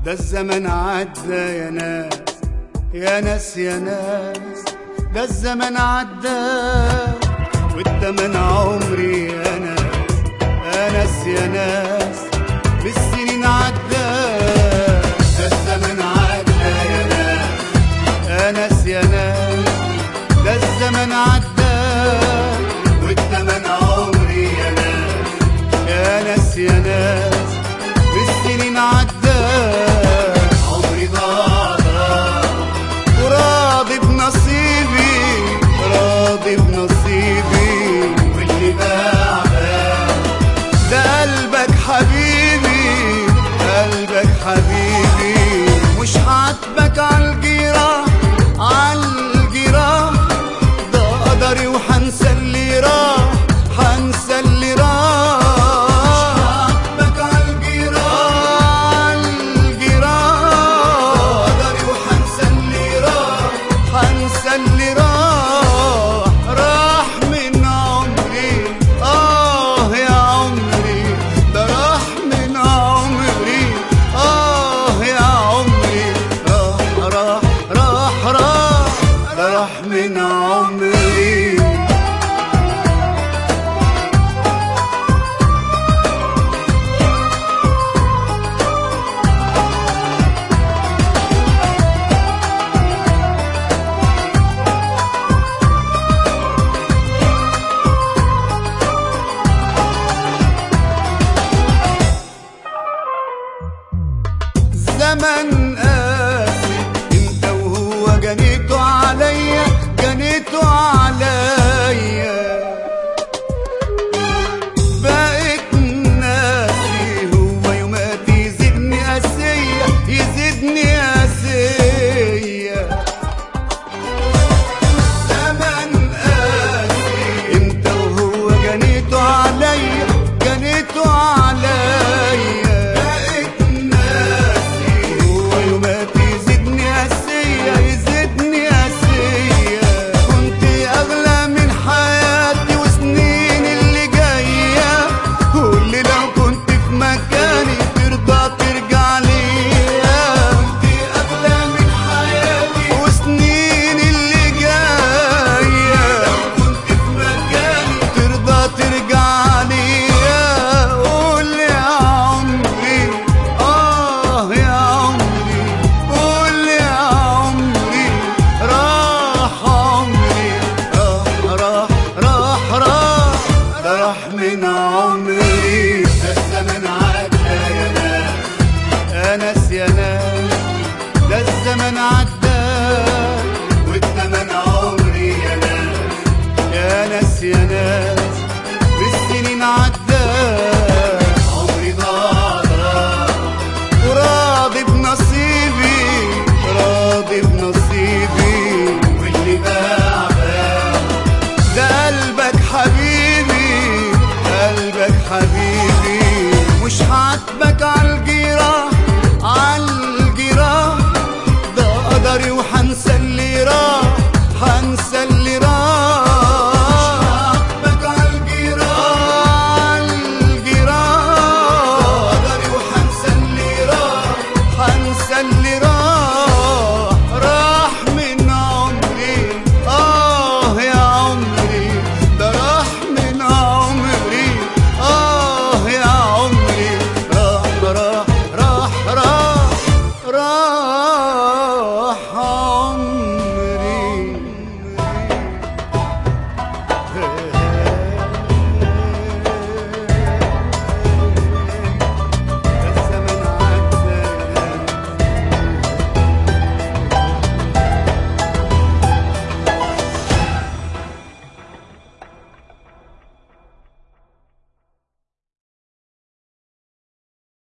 ده الزمن عدى يا ناس يا ناس يا ناس ده الزمن عدى والتمن عمري يا ناس يا ناس يا ناس بالسنين عدى ده الزمن عدى يا ناس يا ناس يا ناس ده الزمن عدى والتمن عمري يا ناس يا ناس يا ناس بالسنين عدى عمري ضاع وراضي بنصيبي راضي بنصيبي واللي باع باع ده قلبك حبيبي قلبك حبيبي مش عاتبك عالجراح عالجراح ده قدري وحنسى اللي راح حنسى اللي راح عاتبك عالجراح عالجراح قدري وحنسى اللي راح حنسى اللي راح راح من عمري آه يا عمري ده راح من عمري آه يا عمري راح راح راح راح ده راح من عمري زمن قاسي انت وهو جنيته عليا جنيته عليا بقيت ناسي هو يومات يزيدني قاسية يزيدني قاسية زمن قاسي انت وهو جنيته عليا جنيته عليا بقيت ناسي هو يومات يزيدني قاسية يزيدني قاسية كنت اغلى من حياتي وسنين اللي جاية واللي لو كنت في مكاني ترضى ترجع ليا كنت اغلى من حياتي وسنين اللي جاية لو كنت في مكاني ترضى ترجع ليا قول يا عمري اه يا عمري قول يا عمري راح عمري راح راح راح راح ده راح من عمري ده الزمن عدى يا ناس يا ناس يا ناس ده الزمن عدى والتمن عمري يا ناس يا ناس يا ناس بالسنين عدى عمري ضاع وراضي بنصيبي راضي بنصيبي واللي باع باع ده قلبك حبيبي قلبك حبيبي مش عاتبك